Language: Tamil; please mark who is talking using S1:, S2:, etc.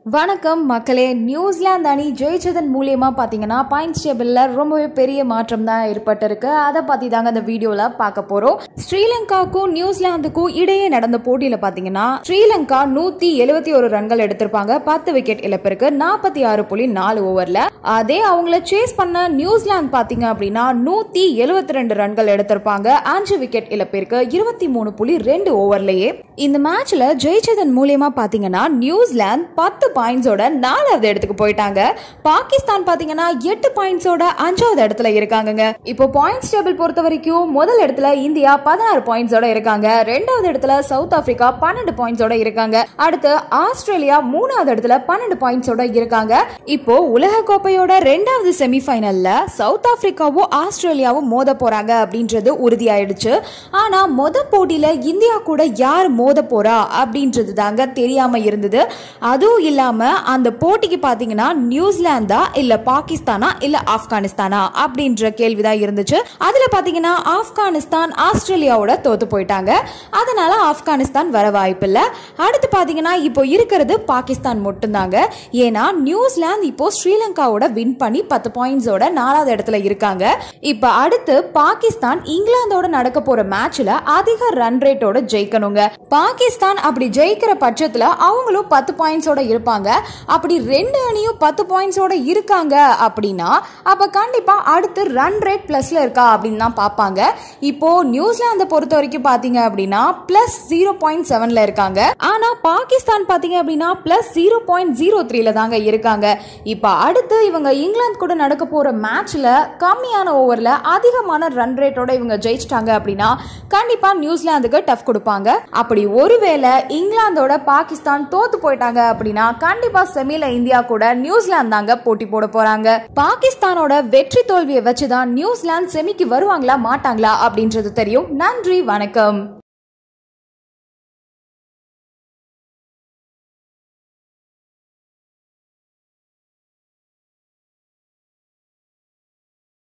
S1: வணக்கம் மக்களே நியூசிலாந்து அணி ஜெயிச்சதன் மூலியமா பார்த்தீங்கன்னா பாயிண்ட்ஸ் டேபிளில் ரொம்பவே பெரிய மாற்றம் தான் ஏற்பட்டிருக்கு அதை பற்றி தாங்க இந்த வீடியோவில் பார்க்க போகிறோம் ஸ்ரீலங்காவுக்கும் நியூசிலாந்துக்கும் இடையே நடந்த போட்டியில் பார்த்தீங்கன்னா ஸ்ரீலங்கா நூற்றி எழுபத்தி ஒரு ரன்கள் எடுத்திருப்பாங்க பத்து விக்கெட் இழப்பிற்கு நாற்பத்தி ஆறு புள்ளி நாலு ஓவரில் அதே அவங்கள சேஸ் பண்ண நியூசிலாந்து பார்த்தீங்க அப்படின்னா நூற்றி எழுபத்தி ரெண்டு ரன்கள் எடுத்திருப்பாங்க அஞ்சு விக்கெட் இழப்பிற்கு இருபத்தி மூணு புள்ளி ரெண்டு ஓவர்லேயே இந்த மேட்ச்ல ஜெயிச்சதன் மூலியமா பாத்தீங்கன்னா நியூசிலாந்து பத்து பாயிண்ட்ஸோட நாலாவது இடத்துக்கு போயிட்டாங்க பாகிஸ்தான் பாத்தீங்கன்னா எட்டு பாயிண்ட்ஸோட அஞ்சாவது இடத்துல இருக்காங்கங்க இப்போ பாயிண்ட்ஸ் டேபிள் பொறுத்த வரைக்கும் முதல் இடத்துல இந்தியா பதினாறு பாயிண்ட்ஸோட இருக்காங்க ரெண்டாவது இடத்துல சவுத் ஆப்பிரிக்கா பன்னெண்டு பாயிண்ட்ஸோட இருக்காங்க அடுத்து ஆஸ்திரேலியா மூணாவது இடத்துல பன்னெண்டு பாயிண்ட்ஸோட இருக்காங்க இப்போ உலக கோப்பையோட ரெண்டாவது செமிஃபைனல்ல சவுத் ஆப்பிரிக்காவும் ஆஸ்திரேலியாவும் மோத போறாங்க அப்படின்றது உறுதியாயிடுச்சு ஆனா மொத போட்டியில இந்தியா கூட யார் மோத போறா அப்படின்றது தாங்க தெரியாம இருந்தது அதுவும் இல்லாம அந்த போட்டிக்கு பாத்தீங்கன்னா நியூசிலாந்தா இல்ல பாகிஸ்தானா இல்ல ஆப்கானிஸ்தானா அப்படின்ற கேள்விதான் இருந்துச்சு அதுல பாத்தீங்கன்னா ஆப்கானிஸ்தான் ஆஸ்திரேலியாவோட தோத்து போயிட்டாங்க அதனால ஆப்கானிஸ்தான் வர வாய்ப்பில்லை அடுத்து பாத்தீங்கன்னா இப்போ இருக்கிறது பாகிஸ்தான் மட்டும்தாங்க ஏன்னா நியூசிலாந்து இப்போ ஸ்ரீலங்காவோட வின் பண்ணி பத்து பாயிண்ட்ஸோட நாலாவது இடத்துல இருக்காங்க இப்போ அடுத்து பாகிஸ்தான் இங்கிலாந்தோட நடக்க போற மேட்ச்ல அதிக ரன் ரேட்டோட ஜெயிக்கணுங்க பாகிஸ்தான் அப்படி ஜெயிக்கிற பட்சத்துல அவங்களும் பத்து பாயிண்ட்ஸோட இருப்பாங்க அப்படி ரெண்டு அணியும் பத்து பாயிண்ட்ஸோட இருக்காங்க அப்படின்னா அப்ப கண்டிப்பா அடுத்து ரன் ரேட் பிளஸ்ல இருக்கா அப்படின்னு தான் பார்ப்பாங்க இப்போ நியூசிலாந்தை பொறுத்த வரைக்கும் பாத்தீங்க அப்படின்னா பிளஸ் ஜீரோ பாயிண்ட் செவன்ல இருக்காங்க ஆனா பாகிஸ்தான் பாத்தீங்க அப்படின்னா பிளஸ் ஜீரோ பாயிண்ட் ஜீரோ த்ரீல தாங்க இருக்காங்க இப்போ அடுத்து இவங்க இங்கிலாந்து கூட நடக்க போற மேட்ச்ல கம்மியான ஓவர்ல அதிகமான ரன் ரேட்டோட இவங்க ஜெயிச்சிட்டாங்க அப்படின்னா கண்டிப்பா நியூசிலாந்துக்கு டஃப் கொடுப்பாங்க அப்படி ஒருவேளை இங்கிலாந்தோட பாகிஸ்தான் தோத்து போயிட்டாங்க அப்படின்னா கண்டிப்பா செமில இந்தியா கூட நியூசிலாந்து தாங்க போட்டி போட போறாங்க பாகிஸ்தானோட வெற்றி தோல்வியை வச்சுதான் நியூசிலாந்து செமிக்கு வருவாங்களா மாட்டாங்களா அப்படின்றது தெரியும் நன்றி வணக்கம்